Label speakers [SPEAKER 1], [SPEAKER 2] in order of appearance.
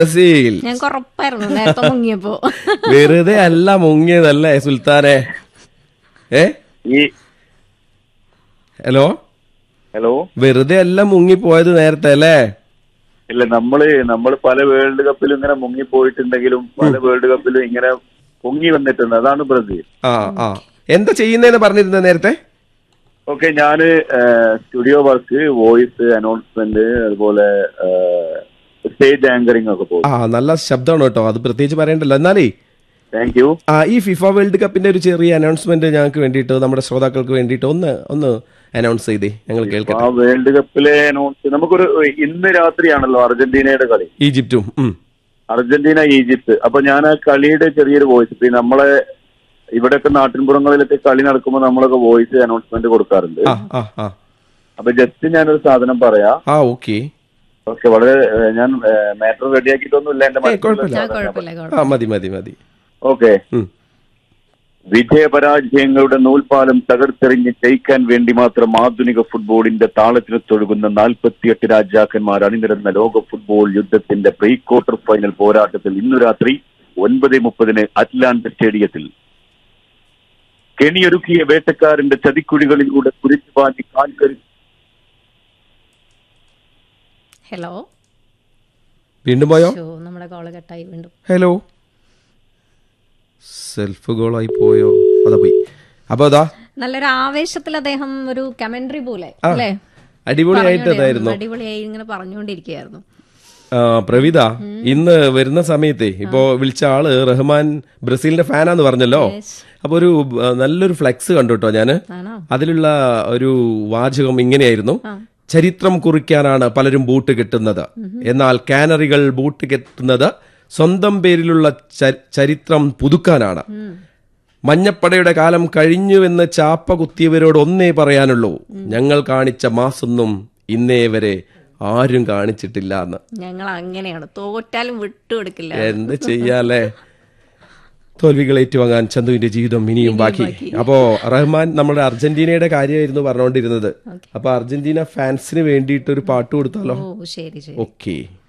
[SPEAKER 1] Brazil
[SPEAKER 2] ഞങ്ങൾക്ക് ഉറപ്പായിരുന്നു നേരത്തെ മുങ്ങിയപ്പോ
[SPEAKER 1] വെറുതെ അല്ല മുങ്ങിയതല്ലേ സുൽത്താനെ ഏ
[SPEAKER 3] ഈ
[SPEAKER 1] ഹലോ
[SPEAKER 3] ഹലോ
[SPEAKER 1] വെറുതെ അല്ല മുങ്ങിപ്പോയത് നേരത്തെ അല്ലേ
[SPEAKER 3] ഇല്ല നമ്മള് നമ്മൾ പല വേൾഡ് കപ്പിലും ഇങ്ങനെ മുങ്ങി പോയിട്ടുണ്ടെങ്കിലും പല വേൾഡ് കപ്പിലും ഇങ്ങനെ പൊങ്ങി വന്നിട്ടുണ്ട് അതാണ് ബ്രസീൽ
[SPEAKER 1] ആ ആ എന്താ ചെയ്യുന്നതെന്ന് പറഞ്ഞിരുന്നത് നേരത്തെ
[SPEAKER 3] ഓക്കെ ഞാന് സ്റ്റുഡിയോ വർക്ക് വോയിസ് അനൗൺസ്മെന്റ് അതുപോലെ സ്റ്റേജ് ആങ്കറിംഗ് ഒക്കെ പോകും
[SPEAKER 1] ആ നല്ല ശബ്ദമാണ് കേട്ടോ അത് പ്രത്യേകിച്ച് പറയണ്ടല്ലോ എന്നാലേ
[SPEAKER 3] താങ്ക് യു
[SPEAKER 1] ആ ഈ ഫിഫ വേൾഡ് കപ്പിന്റെ ഒരു ചെറിയ അനൗൺസ്മെന്റ് ഞങ്ങൾക്ക് വേണ്ടിയിട്ട് നമ്മുടെ ശ്രോതാക്കൾക്ക് വേണ്ടിയിട്ട് ഒന്ന് ഒന്ന് അനൗൺസ് ചെയ്തേ ഞങ്ങൾ
[SPEAKER 3] ആ
[SPEAKER 1] കേൾക്കട്ടെ
[SPEAKER 3] വേൾഡ് കപ്പിലെ അനൗൺസ് നമുക്കൊരു ഇന്ന് രാത്രിയാണല്ലോ അർജന്റീനയുടെ കളി
[SPEAKER 1] ഈജിപ്തും ഉം.
[SPEAKER 3] അർജന്റീന ഈജിപ്ത് അപ്പൊ ഞാൻ ആ കളിയുടെ ചെറിയൊരു വോയിസ് ഇപ്പൊ ഈ നമ്മളെ ഇവിടെയൊക്കെ നാട്ടിൻപുറങ്ങളിലൊക്കെ കളി നടക്കുമ്പോൾ നമ്മളൊക്കെ വോയിസ് അനൗൺസ്മെന്റ് കൊടുക്കാറുണ്ട്
[SPEAKER 1] ആ ആ ആ
[SPEAKER 3] അപ്പൊ ജസ്റ്റ് ഞാനൊരു സാധനം പറയാം
[SPEAKER 1] ആ ഓക്കെ
[SPEAKER 3] ഓക്കെ വളരെ ഏഹ്, ഞാൻ മാറ്റർ റെഡിയാക്കിയിട്ടൊന്നുമില്ല എന്റെ
[SPEAKER 1] ഏയ് കുഴപ്പമില്ല.
[SPEAKER 2] ആ കുഴപ്പമില്ല
[SPEAKER 1] ആ
[SPEAKER 2] കുഴപ്പമില്ല
[SPEAKER 1] മതി മതി മതി
[SPEAKER 3] ഓക്കെ
[SPEAKER 1] ഉം.
[SPEAKER 3] വിജയപരാജയങ്ങളുടെ നൂൽപാലം തകർത്തെറിഞ്ഞ് ജയിക്കാൻ വേണ്ടി മാത്രം ആധുനിക ഫുട്ബോളിന്റെ താളത്തിന് തൊഴുകുന്ന നാൽപ്പത്തിയെട്ട് രാജാക്കന്മാർ അണിനിരന്ന ലോക ഫുട്ബോൾ യുദ്ധത്തിന്റെ പ്രീ ക്വാർട്ടർ ഫൈനൽ പോരാട്ടത്തിൽ ഇന്നു രാത്രി ഒൻപത് മുപ്പതിന് അറ്റ്ലാന്റ സ്റ്റേഡിയത്തിൽ കെണിയൊരുക്കിയ വേട്ടക്കാരന്റെ ചതിക്കുഴികളിലൂടെ കുരിച്ചു പാഞ്ഞ് കാൽക്കരി
[SPEAKER 2] ഹലോ
[SPEAKER 1] വീണ്ടും പോയോ
[SPEAKER 2] ഷോ നമ്മുടെ കോള് കട്ടായി വീണ്ടും
[SPEAKER 1] ഹലോ സെൽഫ് ഗോളായി പോയോ അതാ പോയി അപ്പൊ അതാ
[SPEAKER 2] നല്ലൊരു ആവേശത്തിൽ അദ്ദേഹം ഒരു കമന്ററി പോലെ
[SPEAKER 1] ആ,
[SPEAKER 2] അല്ലേ
[SPEAKER 1] അടിപൊളിയായിട്ട് അതായിരുന്നു
[SPEAKER 2] അടിപൊളിയായി ഇങ്ങനെ പറഞ്ഞുകൊണ്ടിരിക്കുകയായിരുന്നു
[SPEAKER 1] ആ, പ്രവിത ഇന്ന് വരുന്ന സമയത്തെ ഇപ്പോ വിളിച്ച ആള് റഹ്മാൻ ബ്രസീലിന്റെ ഫാനാന്ന് പറഞ്ഞല്ലോ അപ്പൊ ഒരു ആ, നല്ലൊരു ഫ്ലെക്സ് കണ്ടു കേട്ടോ ഞാന്
[SPEAKER 2] ആണോ
[SPEAKER 1] അതിലുള്ള ഒരു വാചകം ഇങ്ങനെയായിരുന്നു ചരിത്രം കുറിക്കാനാണ് പലരും ബൂട്ട് കെട്ടുന്നത് എന്നാൽ കാനറികൾ ബൂട്ട് കെട്ടുന്നത് സ്വന്തം പേരിലുള്ള ച- ചരിത്രം പുതുക്കാനാണ് മഞ്ഞപ്പടയുടെ കാലം കഴിഞ്ഞുവെന്ന് ചാപ്പ കുത്തിയവരോട് ഒന്നേ പറയാനുള്ളൂ ഞങ്ങൾ കാണിച്ച മാസൊന്നും ഇന്നേ വരെ ആരും കാണിച്ചിട്ടില്ല എന്ന്
[SPEAKER 2] ഞങ്ങൾ അങ്ങനെയാണ് തോറ്റാലും വിട്ടുകൊടുക്കില്ല
[SPEAKER 1] എന്ത് ചെയ്യാലേ തോൽവികൾ ഏറ്റുവാങ്ങാൻ ചന്തുവിന്റെ ജീവിതം ഇനിയും ബാക്കി അപ്പോ റഹ്മാൻ നമ്മുടെ അർജന്റീനയുടെ കാര്യമായിരുന്നു പറഞ്ഞുകൊണ്ടിരുന്നത് അപ്പൊ അർജന്റീന ഫാൻസിന് വേണ്ടിയിട്ട് ഒരു പാട്ട് കൊടുത്താലോ
[SPEAKER 2] ഓ ശരി ശരി
[SPEAKER 1] ഓക്കെ